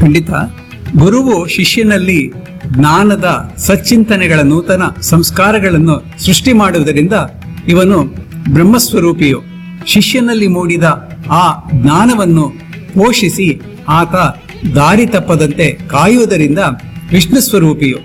ಖಂಡಿತ ಗುರುವು ಶಿಷ್ಯನಲ್ಲಿ ಜ್ಞಾನದ ಸಚ್ಚಿಂತನೆಗಳ ನೂತನ ಸಂಸ್ಕಾರಗಳನ್ನು ಸೃಷ್ಟಿ ಮಾಡುವುದರಿಂದ ಇವನು ಬ್ರಹ್ಮಸ್ವರೂಪಿಯು ಶಿಷ್ಯನಲ್ಲಿ ಮೂಡಿದ ಆ ಜ್ಞಾನವನ್ನು ಪೋಷಿಸಿ ಆತ ದಾರಿ ತಪ್ಪದಂತೆ ಕಾಯುವುದರಿಂದ ವಿಷ್ಣು ಸ್ವರೂಪಿಯು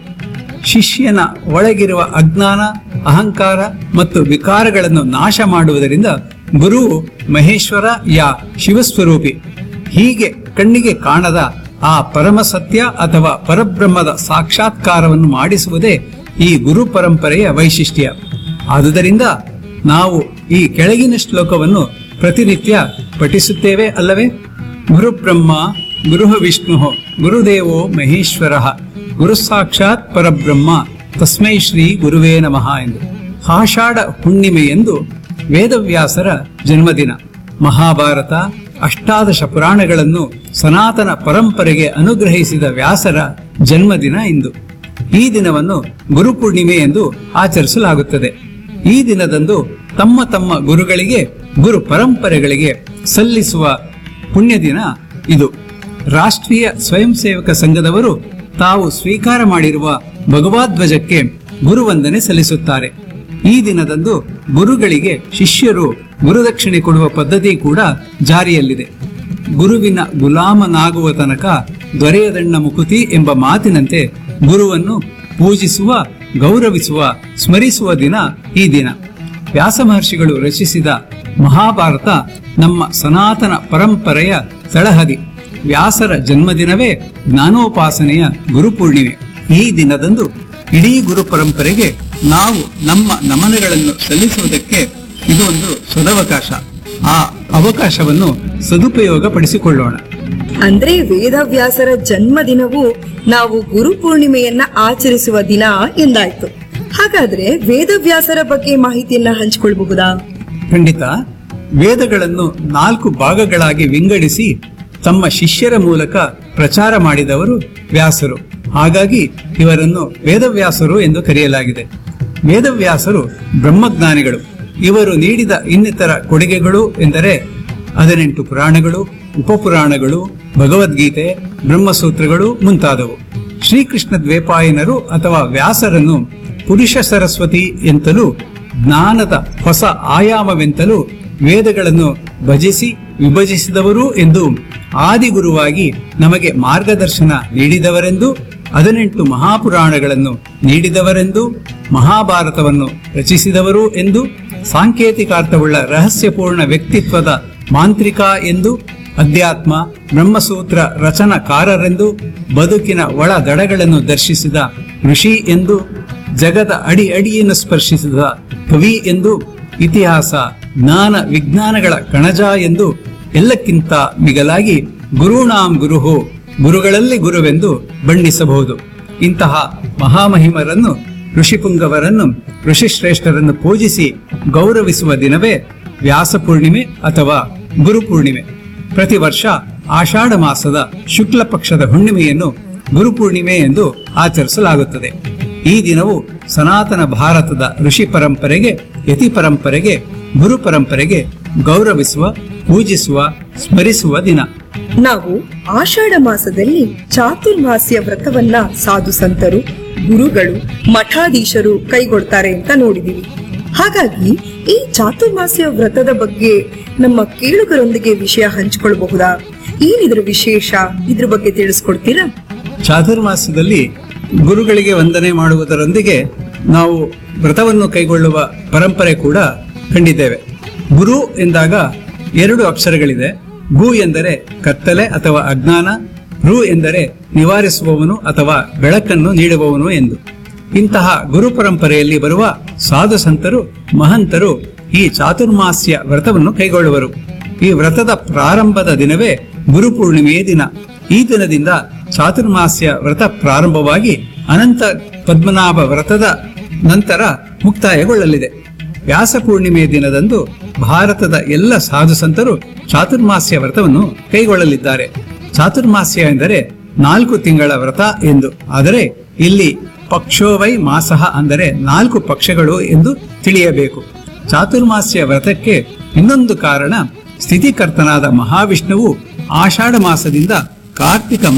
ಶಿಷ್ಯನ ಒಳಗಿರುವ ಅಜ್ಞಾನ ಅಹಂಕಾರ ಮತ್ತು ವಿಕಾರಗಳನ್ನು ನಾಶ ಮಾಡುವುದರಿಂದ ಗುರುವು ಮಹೇಶ್ವರ ಯಾ ಶಿವಸ್ವರೂಪಿ ಹೀಗೆ ಕಣ್ಣಿಗೆ ಕಾಣದ ಆ ಪರಮ ಸತ್ಯ ಅಥವಾ ಪರಬ್ರಹ್ಮದ ಸಾಕ್ಷಾತ್ಕಾರವನ್ನು ಮಾಡಿಸುವುದೇ ಈ ಗುರು ಪರಂಪರೆಯ ವೈಶಿಷ್ಟ್ಯ ಆದುದರಿಂದ ನಾವು ಈ ಕೆಳಗಿನ ಶ್ಲೋಕವನ್ನು ಪ್ರತಿನಿತ್ಯ ಪಠಿಸುತ್ತೇವೆ ಅಲ್ಲವೇ ಗುರುಬ್ರಹ್ಮ ಗುರು ವಿಷ್ಣು ಗುರುದೇವೋ ಮಹೇಶ್ವರ ಗುರು ಸಾಕ್ಷಾತ್ ಪರಬ್ರಹ್ಮ ತಸ್ಮೈ ಶ್ರೀ ಗುರುವೇ ನಮಃ ಎಂದು ಆಷಾಢ ಹುಣ್ಣಿಮೆಯೆಂದು ವೇದವ್ಯಾಸರ ಜನ್ಮದಿನ ಮಹಾಭಾರತ ಅಷ್ಟಾದಶ ಪುರಾಣಗಳನ್ನು ಸನಾತನ ಪರಂಪರೆಗೆ ಅನುಗ್ರಹಿಸಿದ ವ್ಯಾಸರ ಜನ್ಮದಿನ ಇಂದು ಈ ದಿನವನ್ನು ಗುರುಪೂರ್ಣಿಮೆ ಎಂದು ಆಚರಿಸಲಾಗುತ್ತದೆ ಈ ದಿನದಂದು ತಮ್ಮ ತಮ್ಮ ಗುರುಗಳಿಗೆ ಗುರು ಪರಂಪರೆಗಳಿಗೆ ಸಲ್ಲಿಸುವ ಪುಣ್ಯ ದಿನ ಇದು ರಾಷ್ಟ್ರೀಯ ಸ್ವಯಂ ಸೇವಕ ಸಂಘದವರು ತಾವು ಸ್ವೀಕಾರ ಮಾಡಿರುವ ಭಗವದ್ಧ್ವಜಕ್ಕೆ ಗುರುವಂದನೆ ಸಲ್ಲಿಸುತ್ತಾರೆ ಈ ದಿನದಂದು ಗುರುಗಳಿಗೆ ಶಿಷ್ಯರು ಗುರುದಕ್ಷಿಣೆ ಕೊಡುವ ಪದ್ಧತಿ ಕೂಡ ಜಾರಿಯಲ್ಲಿದೆ ಗುರುವಿನ ಗುಲಾಮನಾಗುವ ತನಕ ದೊರೆಯದಣ್ಣ ಮುಕುತಿ ಎಂಬ ಮಾತಿನಂತೆ ಗುರುವನ್ನು ಪೂಜಿಸುವ ಗೌರವಿಸುವ ಸ್ಮರಿಸುವ ದಿನ ಈ ದಿನ ವ್ಯಾಸ ಮಹರ್ಷಿಗಳು ರಚಿಸಿದ ಮಹಾಭಾರತ ನಮ್ಮ ಸನಾತನ ಪರಂಪರೆಯ ತಳಹದಿ ವ್ಯಾಸರ ಜನ್ಮದಿನವೇ ಜ್ಞಾನೋಪಾಸನೆಯ ಗುರುಪೂರ್ಣಿಮೆ ಈ ದಿನದಂದು ಇಡೀ ಗುರು ಪರಂಪರೆಗೆ ನಾವು ನಮ್ಮ ನಮನಗಳನ್ನು ಸಲ್ಲಿಸುವುದಕ್ಕೆ ಇದು ಒಂದು ಸದವಕಾಶ ಆ ಅವಕಾಶವನ್ನು ಸದುಪಯೋಗ ಪಡಿಸಿಕೊಳ್ಳೋಣ ಅಂದ್ರೆ ವೇದವ್ಯಾಸರ ಜನ್ಮದಿನವು ನಾವು ಗುರು ಪೂರ್ಣಿಮೆಯನ್ನ ಆಚರಿಸುವ ದಿನ ಎಂದಾಯ್ತು ಹಾಗಾದ್ರೆ ವೇದವ್ಯಾಸರ ಬಗ್ಗೆ ಮಾಹಿತಿಯನ್ನ ಹಂಚಿಕೊಳ್ಬಹುದಾ ಖಂಡಿತ ವೇದಗಳನ್ನು ನಾಲ್ಕು ಭಾಗಗಳಾಗಿ ವಿಂಗಡಿಸಿ ತಮ್ಮ ಶಿಷ್ಯರ ಮೂಲಕ ಪ್ರಚಾರ ಮಾಡಿದವರು ವ್ಯಾಸರು ಹಾಗಾಗಿ ಇವರನ್ನು ವೇದವ್ಯಾಸರು ಎಂದು ಕರೆಯಲಾಗಿದೆ ವೇದವ್ಯಾಸರು ಬ್ರಹ್ಮಜ್ಞಾನಿಗಳು ಇವರು ನೀಡಿದ ಇನ್ನಿತರ ಕೊಡುಗೆಗಳು ಎಂದರೆ ಹದಿನೆಂಟು ಪುರಾಣಗಳು ಉಪಪುರಾಣಗಳು ಭಗವದ್ಗೀತೆ ಬ್ರಹ್ಮಸೂತ್ರಗಳು ಮುಂತಾದವು ಶ್ರೀಕೃಷ್ಣ ದ್ವೇಪಾಯನರು ಅಥವಾ ವ್ಯಾಸರನ್ನು ಪುರುಷ ಸರಸ್ವತಿ ಎಂತಲೂ ಜ್ಞಾನದ ಹೊಸ ಆಯಾಮವೆಂತಲೂ ವೇದಗಳನ್ನು ಭಜಿಸಿ ವಿಭಜಿಸಿದವರು ಎಂದು ಆದಿಗುರುವಾಗಿ ನಮಗೆ ಮಾರ್ಗದರ್ಶನ ನೀಡಿದವರೆಂದು ಹದಿನೆಂಟು ಮಹಾಪುರಾಣಗಳನ್ನು ನೀಡಿದವರೆಂದು ಮಹಾಭಾರತವನ್ನು ರಚಿಸಿದವರು ಎಂದು ಸಾಂಕೇತಿಕಾರ್ಥವುಳ್ಳ ರಹಸ್ಯಪೂರ್ಣ ವ್ಯಕ್ತಿತ್ವದ ಮಾಂತ್ರಿಕ ಎಂದು ಅಧ್ಯಾತ್ಮ ಬ್ರಹ್ಮಸೂತ್ರ ರಚನಕಾರರೆಂದು ಬದುಕಿನ ಒಳ ದಡಗಳನ್ನು ದರ್ಶಿಸಿದ ಋಷಿ ಎಂದು ಜಗದ ಅಡಿ ಅಡಿಯನ್ನು ಸ್ಪರ್ಶಿಸಿದ ಕವಿ ಎಂದು ಇತಿಹಾಸ ಜ್ಞಾನ ವಿಜ್ಞಾನಗಳ ಕಣಜ ಎಂದು ಎಲ್ಲಕ್ಕಿಂತ ಮಿಗಲಾಗಿ ಗುರುಣಾಂ ಗುರುಹು ಗುರುಗಳಲ್ಲಿ ಗುರುವೆಂದು ಬಣ್ಣಿಸಬಹುದು ಇಂತಹ ಮಹಾಮಹಿಮರನ್ನು ಋಷಿಪುಂಗವರನ್ನು ಋಷಿಶ್ರೇಷ್ಠರನ್ನು ಪೂಜಿಸಿ ಗೌರವಿಸುವ ದಿನವೇ ವ್ಯಾಸ ಪೂರ್ಣಿಮೆ ಅಥವಾ ಗುರುಪೂರ್ಣಿಮೆ ಪ್ರತಿ ವರ್ಷ ಆಷಾಢ ಮಾಸದ ಶುಕ್ಲ ಪಕ್ಷದ ಹುಣ್ಣಿಮೆಯನ್ನು ಗುರುಪೂರ್ಣಿಮೆ ಎಂದು ಆಚರಿಸಲಾಗುತ್ತದೆ ಈ ದಿನವು ಸನಾತನ ಭಾರತದ ಋಷಿ ಪರಂಪರೆಗೆ ಯತಿ ಪರಂಪರೆಗೆ ಗುರು ಪರಂಪರೆಗೆ ಗೌರವಿಸುವ ಪೂಜಿಸುವ ಸ್ಮರಿಸುವ ದಿನ ನಾವು ಆಷಾಢ ಮಾಸದಲ್ಲಿ ಚಾತುರ್ಮಾಸ್ಯ ವ್ರತವನ್ನ ಸಾಧು ಸಂತರು ಗುರುಗಳು ಮಠಾಧೀಶರು ಕೈಗೊಳ್ತಾರೆ ಅಂತ ನೋಡಿದೀವಿ ಹಾಗಾಗಿ ಈ ಚಾತುರ್ಮಾಸ್ಯ ವ್ರತದ ಬಗ್ಗೆ ನಮ್ಮ ಕೇಳುಗರೊಂದಿಗೆ ವಿಷಯ ಹಂಚಿಕೊಳ್ಳಬಹುದಾ ಏನಿದ್ರ ವಿಶೇಷ ಇದ್ರ ಬಗ್ಗೆ ತಿಳಿಸ್ಕೊಡ್ತೀರಾ ಚಾತುರ್ಮಾಸದಲ್ಲಿ ಗುರುಗಳಿಗೆ ವಂದನೆ ಮಾಡುವುದರೊಂದಿಗೆ ನಾವು ವ್ರತವನ್ನು ಕೈಗೊಳ್ಳುವ ಪರಂಪರೆ ಕೂಡ ಕಂಡಿದ್ದೇವೆ ಗುರು ಎಂದಾಗ ಎರಡು ಅಕ್ಷರಗಳಿದೆ ಗು ಎಂದರೆ ಕತ್ತಲೆ ಅಥವಾ ಅಜ್ಞಾನ ರು ಎಂದರೆ ನಿವಾರಿಸುವವನು ಅಥವಾ ಬೆಳಕನ್ನು ನೀಡುವವನು ಎಂದು ಇಂತಹ ಗುರು ಪರಂಪರೆಯಲ್ಲಿ ಬರುವ ಸಾಧು ಸಂತರು ಮಹಂತರು ಈ ಚಾತುರ್ಮಾಸ್ಯ ವ್ರತವನ್ನು ಕೈಗೊಳ್ಳುವರು ಈ ವ್ರತದ ಪ್ರಾರಂಭದ ದಿನವೇ ಗುರುಪೂರ್ಣಿಮೆಯ ದಿನ ಈ ದಿನದಿಂದ ಚಾತುರ್ಮಾಸ್ಯ ವ್ರತ ಪ್ರಾರಂಭವಾಗಿ ಅನಂತ ಪದ್ಮನಾಭ ವ್ರತದ ನಂತರ ಮುಕ್ತಾಯಗೊಳ್ಳಲಿದೆ ವ್ಯಾಸ ಪೂರ್ಣಿಮೆಯ ದಿನದಂದು ಭಾರತದ ಎಲ್ಲ ಸಾಧು ಸಂತರು ಚಾತುರ್ಮಾಸ್ಯ ವ್ರತವನ್ನು ಕೈಗೊಳ್ಳಲಿದ್ದಾರೆ ಚಾತುರ್ಮಾಸ್ಯ ಎಂದರೆ ನಾಲ್ಕು ತಿಂಗಳ ವ್ರತ ಎಂದು ಆದರೆ ಇಲ್ಲಿ ಪಕ್ಷೋವೈ ಮಾಸಃ ಅಂದರೆ ನಾಲ್ಕು ಪಕ್ಷಗಳು ಎಂದು ತಿಳಿಯಬೇಕು ಚಾತುರ್ಮಾಸ್ಯ ವ್ರತಕ್ಕೆ ಇನ್ನೊಂದು ಕಾರಣ ಸ್ಥಿತಿಕರ್ತನಾದ ಮಹಾವಿಷ್ಣುವು ಆಷಾಢ ಮಾಸದಿಂದ ಕಾರ್ತಿಕ